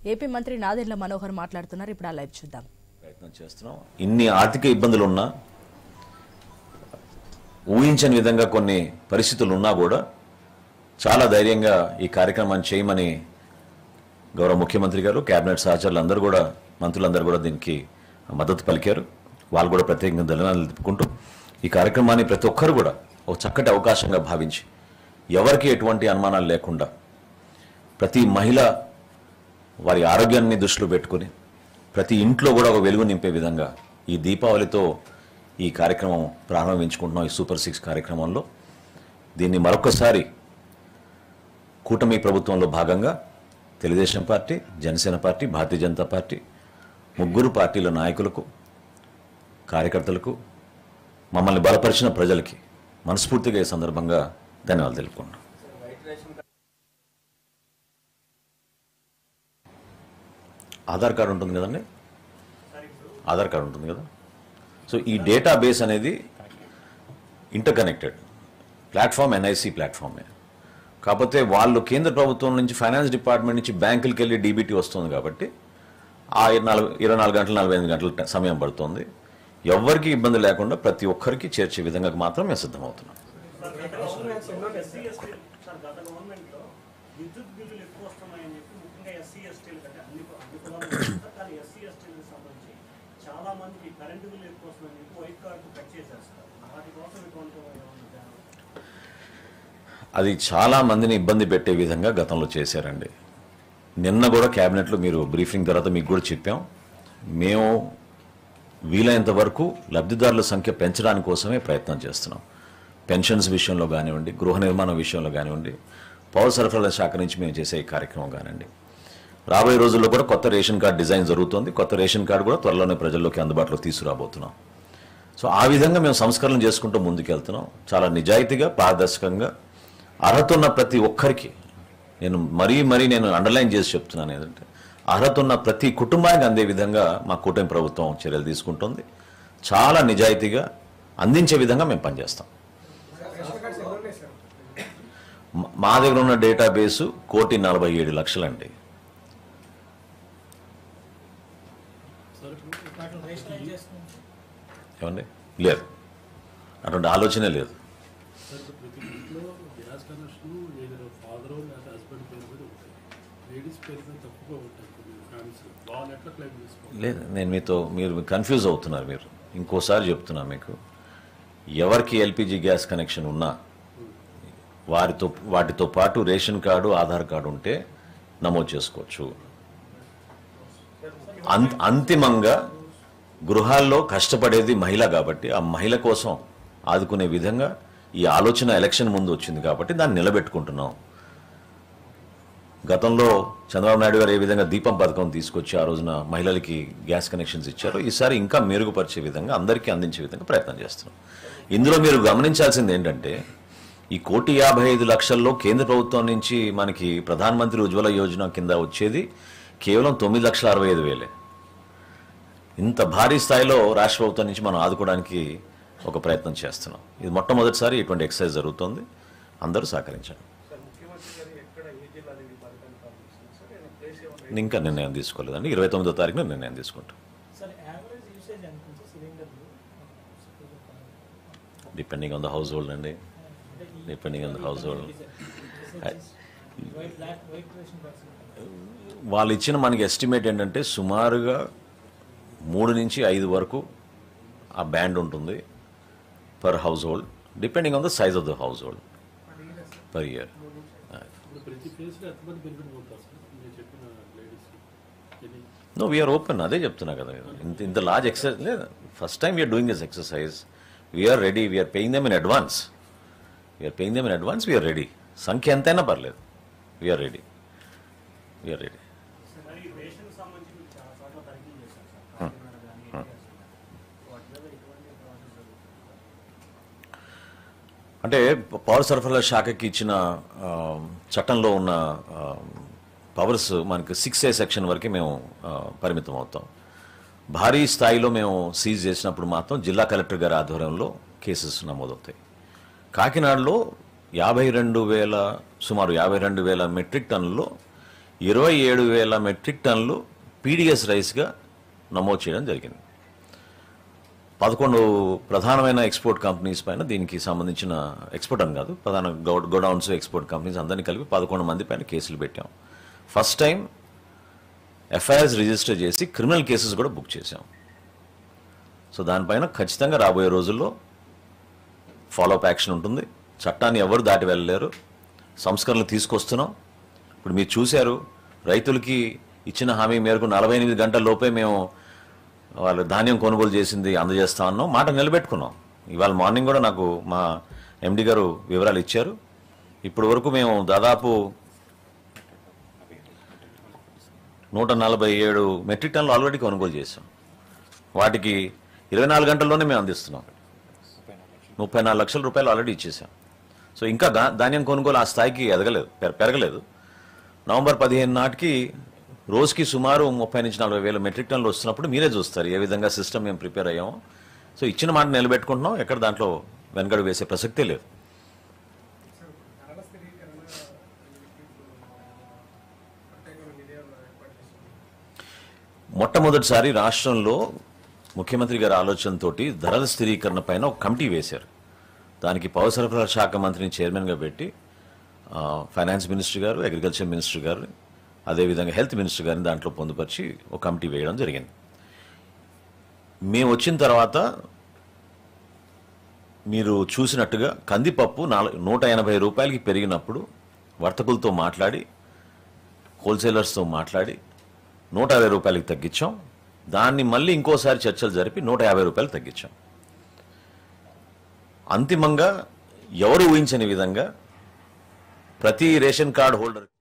AP మంత్రి నాదెండ్ల మనోహర్ మాట్లాడుతున్నారు ఇప్పుడు ఆ లైవ్ చూద్దాం ప్రయత్నం చేస్తున్నాం ఇన్ని ఆర్థిక ఇబ్బందులు ఉన్నా ఊహించని విధంగా కొన్ని పరిస్థితులు ఉన్నా కూడా చాలా ధైర్యంగా ఈ కార్యక్రమాన్ని చేయమని గౌరవ ముఖ్యమంత్రి గారు కేబినెట్ సహచరులు అందరూ కూడా మంత్రులందరూ కూడా దీనికి మద్దతు పలికారు వాళ్ళు కూడా ప్రత్యేకంగా ధన్యవాదాలు తెలుపుకుంటూ ఈ కార్యక్రమాన్ని ప్రతి ఒక్కరు కూడా ఒక చక్కటి అవకాశంగా భావించి ఎవరికి ఎటువంటి అనుమానాలు లేకుండా ప్రతి మహిళ వారి ఆరోగ్యాన్ని దృష్టిలో పెట్టుకుని ప్రతి ఇంట్లో కూడా ఒక వెలుగు నింపే విధంగా ఈ దీపావళితో ఈ కార్యక్రమం ప్రారంభించుకుంటున్నాం ఈ సూపర్ సిక్స్ కార్యక్రమంలో దీన్ని మరొకసారి కూటమి ప్రభుత్వంలో భాగంగా Telugu Desam party Janasena party Bharatiya Janata party ముగ్గురు పార్టీల నాయకులకు కార్యకర్తలకు మమ్మల్ని బలపరిచిన ప్రజలకి మనస్ఫూర్తిగా ఈ సందర్భంగా ధన్యవాదాలు తెలుపుకుంటున్నాం ఆధార్ కార్డు ఉంటుంది కదండి ఆధార్ కార్డు ఉంటుంది కదా సో ఈ డేటా బేస్ అనేది ఇంటర్ కనెక్టెడ్ ప్లాట్ఫామ్ ఎన్ఐసి ప్లాట్ఫామే కాకపోతే వాళ్ళు కేంద్ర ప్రభుత్వం నుంచి ఫైనాన్స్ డిపార్ట్మెంట్ నుంచి బ్యాంకులకి వెళ్ళి డీబీటీ వస్తుంది కాబట్టి ఆ నలభై ఇరవై నాలుగు గంటలు నలభై ఎనిమిది గంటల ట- సమయం పడుతుంది ఎవ్వరికి ఇబ్బంది లేకుండా ప్రతి ఒక్కరికి చేర్చే విధంగా మాత్రం మేము సిద్ధమవుతున్నాం ఎస్సీ ఎస్టీ సార్ గత గవర్నమెంట్ లో విద్యుత్ బిల్లులు ఎక్కువ వస్తున్నాయని చెప్పి ముఖ్యంగా ఎస్సీ ఎస్టీలు కంటే అన్ని కు- అన్ని కులాలు ఉంటారు. కానీ ఎస్సీ ఎస్టీలకు సంబంధించి చాలా మందికి కరెంటు బిల్లు ఎక్కువ వస్తుందని చెప్పి వైట్ కార్డు కట్ చేసేస్తారు వాటి కోసం ఇటువంటి ఏమన్నా ధ్యానం? అది చాలా మందిని ఇబ్బంది పెట్టే విధంగా గతంలో చేశారండి నిన్న కూడా క్యాబినెట్లో మీరు బ్రీఫింగ్ తర్వాత మీకు కూడా చెప్పాం మేము వీలైనంత వరకు లబ్ధిదారుల సంఖ్య పెంచడానికి కోసమే ప్రయత్నం చేస్తున్నాం పెన్షన్స్ విషయంలో కానివ్వండి గృహ నిర్మాణం విషయంలో కానివ్వండి పౌర సరఫరాల శాఖ నుంచి మేము చేసే ఈ కార్యక్రమం కానివ్వండి రాబోయే రోజుల్లో కూడా కొత్త రేషన్ కార్డు డిజైన్ జరుగుతోంది కొత్త రేషన్ కార్డు కూడా త్వరలోనే ప్రజల్లోకి అందుబాటులోకి తీసుకురాబోతున్నాం సో ఆ విధంగా మేము సంస్కరణ చేసుకుంటూ ముందుకెళ్తున్నాం చాలా నిజాయితీగా పారదర్శకంగా అర్హత ఉన్న ప్రతి ఒక్కరికి నేను మరీ మరీ నేను అండర్లైన్ చేసి చెప్తున్నాను ఏంటంటే అర్హత ఉన్న ప్రతి కుటుంబానికి అందే విధంగా మా కూటమి ప్రభుత్వం చర్యలు తీసుకుంటుంది చాలా నిజాయితీగా అందించే విధంగా మేము పనిచేస్తాం మా- మా దగ్గర ఉన్న డేటాబేసు కోటి నలభై ఏడు లక్షలండి ఏమండి లేదు అటువంటి ఆలోచనే లేదు సార్ ప్రతి ఇంట్లో గ్యాస్ కనెక్షన్ ఏదైనా ఫాదర్ లేదా హస్బెండ్ పేరు మీద ఉంటాయి లేడీస్ పేరు మీద తక్కువగా ఉంటాయి కొన్ని ఫ్యామిలీస్ వాళ్ళు ఎట్లా క్లైమ్ చేసుకోవాలి లేదు నేను మీతో మీరు కన్ఫ్యూజ్ అవుతున్నారు మీరు ఇంకోసారి చెప్తున్నా మీకు ఎవరికి ఎల్పిజి గ్యాస్ కనెక్షన్ ఉన్నా వారితో వాటితో పాటు రేషన్ కార్డు ఆధార్ కార్డు ఉంటే నమోదు చేసుకోవచ్చు అంత అంతిమంగా గృహాల్లో కష్టపడేది మహిళ కాబట్టి ఆ మహిళ కోసం ఆదుకునే విధంగా ఈ ఆలోచన ఎలక్షన్ ముందు వచ్చింది కాబట్టి దాన్ని నిలబెట్టుకుంటున్నాం గతంలో చంద్రబాబు నాయుడు గారు ఏ విధంగా దీపం పథకం తీసుకొచ్చి ఆ రోజున మహిళలకి గ్యాస్ కనెక్షన్స్ ఇచ్చారో ఈసారి ఇంకా మెరుగుపరిచే విధంగా అందరికీ అందించే విధంగా ప్రయత్నం చేస్తున్నాం ఇందులో మీరు గమనించాల్సింది ఏంటంటే ఈ కోటి యాభై ఐదు లక్షల్లో కేంద్ర ప్రభుత్వం నుంచి మనకి ప్రధానమంత్రి ఉజ్వల యోజన కింద వచ్చేది కేవలం తొమ్మిది లక్షల అరవై ఐదు వేలే ఇంత భారీ స్థాయిలో రాష్ట్ర ప్రభుత్వం నుంచి మనం ఆదుకోవడానికి ఒక ప్రయత్నం చేస్తున్నాం ఇది మొట్టమొదటిసారి ఇటువంటి ఎక్సర్సైజ్ జరుగుతోంది అందరూ సహకరించండి నేను ఇంకా నిర్ణయం తీసుకోలేదండి ఇరవై తొమ్మిదో తారీఖున నిర్ణయం తీసుకుంటాం సార్ యావరేజ్ యూసేజ్ ఎంత ఉంది సిలిండర్లు depending on the household అండి depending on the household white black white ration cards వాళ్ళు ఇచ్చిన మనకి ఎస్టిమేట్ ఏంటంటే సుమారుగా మూడు నుంచి ఐదు వరకు ఆ బ్యాండ్ ఉంటుంది per household depending on the size of the household per year ఇప్పుడు ప్రతి ఫేస్లో ఎంతమంది బెనిఫిట్ పొందుతారు సార్ మీరు చెప్పిన లేడీస్కి ఎన్ని నో వీఆర్ ఓపెన్ అదే చెప్తున్నా కదా ఇంత ఇంత లార్జ్ ఎక్సర్సైజ్ లేదు first time we're doing this exercise we're ready we're paying them in advance we're paying them in advance we're ready సంఖ్య ఎంతైనా పర్లేదు వీఆర్ రెడీ వీఆర్ రెడీ మరి రేషన్ సంబంధించి మీకు చాలా చోట్ల తనిఖీలు చేశారు సార్ కాకినాడ కానీ వాటి మీద ఎటువంటి ప్రాసెస్ జరుగుతుంది అంటే పౌర సరఫరాల శాఖకి ఇచ్చిన ఆ, చట్టంలో ఉన్న ఆ, పవర్స్ మనకి సిక్స్ ఏ సెక్షన్ వరకే మేము ఆ, పరిమితం అవుతాం భారీ స్థాయిలో మేము సీజ్ చేసినప్పుడు మాత్రం జిల్లా కలెక్టర్ గారి ఆధ్వర్యంలో కేసెస్ నమోదవుతాయి కాకినాడలో యాభై రెండు వేల సుమారు యాభై రెండు వేల మెట్రిక్ టన్నుల్లో ఇరవై ఏడు వేల మెట్రిక్ టన్నులు పీడిఎస్ రైస్గా నమోదు చేయడం జరిగింది పదకొండు ప్రధానమైన ఎక్స్పోర్ట్ కంపెనీస్ పైన దీనికి సంబంధించిన ఎక్స్పోర్ట్ అని కాదు ప్రధాన గౌ- గోడౌన్స్ ఎక్స్పోర్ట్ కంపెనీస్ అందరినీ కలిపి పదకొండు మంది పైన కేసులు పెట్టాం ఫస్ట్ టైం ఎఫ్ఐఆర్స్ రిజిస్టర్ చేసి క్రిమినల్ కేసెస్ కూడా బుక్ చేశాం సో దానిపైన ఖచ్చితంగా రాబోయే రోజుల్లో ఫాలోఅప్ యాక్షన్ ఉంటుంది చట్టాన్ని ఎవరు దాటి వెళ్ళలేరు సంస్కరణలు తీసుకొస్తున్నాం ఇప్పుడు మీరు చూశారు రైతులకి ఇచ్చిన హామీ మేరకు నలభై ఎనిమిది గంటల లోపే మేము వాళ్ళు ధాన్యం కొనుగోలు చేసింది అందజేస్తా ఉన్నాం మాట నిలబెట్టుకున్నాం ఇవాళ మార్నింగ్ కూడా నాకు మా ఎండి గారు వివరాలు ఇచ్చారు ఇప్పటి వరకు మేము దాదాపు నూట నలభై ఏడు మెట్రిక్ టన్నులు ఆల్రెడీ కొనుగోలు చేసాం వాటికి ఇరవై నాలుగు గంటల్లోనే మేము అందిస్తున్నాం ముప్పై నాలుగు లక్షల రూపాయలు ఆల్రెడీ ఇచ్చేసాం సో ఇంకా దా- ధాన్యం కొనుగోలు ఆ స్థాయికి ఎదగలేదు పెర- పెరగలేదు నవంబర్ పదిహేను నాటికి రోజుకి సుమారు ముప్పై నుంచి నలభై వేల మెట్రిక్ టన్నులు వస్తున్నప్పుడు మీరే చూస్తారు ఏ విధంగా సిస్టమ్ మేము ప్రిపేర్ అయ్యామో సో ఇచ్చిన మాట నిలబెట్టుకుంటున్నాం ఎక్కడ దాంట్లో వెనకడు వేసే ప్రసక్తే లేదు ధరల స్థిరీకరణ ప్రత్యేకమైన నిధియం ఏర్పాటు చేసింది మొట్టమొదటిసారి రాష్ట్రంలో ముఖ్యమంత్రి గారి ఆలోచనతోటి ధరల స్థిరీకరణ పైన ఒక కమిటీ వేశారు దానికి పౌర సరఫరాల శాఖ మంత్రిని చైర్మన్గా పెట్టి ఆ, ఫైనాన్స్ మినిస్టర్ గారు అగ్రికల్చర్ మినిస్టర్ గారు అదేవిధంగా హెల్త్ మినిస్టర్ గారిని దాంట్లో పొందుపరిచి ఒక కమిటీ వేయడం జరిగింది మేము వచ్చిన తర్వాత మీరు చూసినట్టుగా కందిపప్పు నాలుగు నూట ఎనభై రూపాయలకి పెరిగినప్పుడు వర్తకులతో మాట్లాడి హోల్సేలర్స్తో మాట్లాడి నూట యాభై రూపాయలకి తగ్గించాం దాన్ని మళ్ళీ ఇంకోసారి చర్చలు జరిపి నూట యాభై రూపాయలు తగ్గించాం అంతిమంగా ఎవరు ఊహించని విధంగా ప్రతి రేషన్ కార్డు హోల్డర్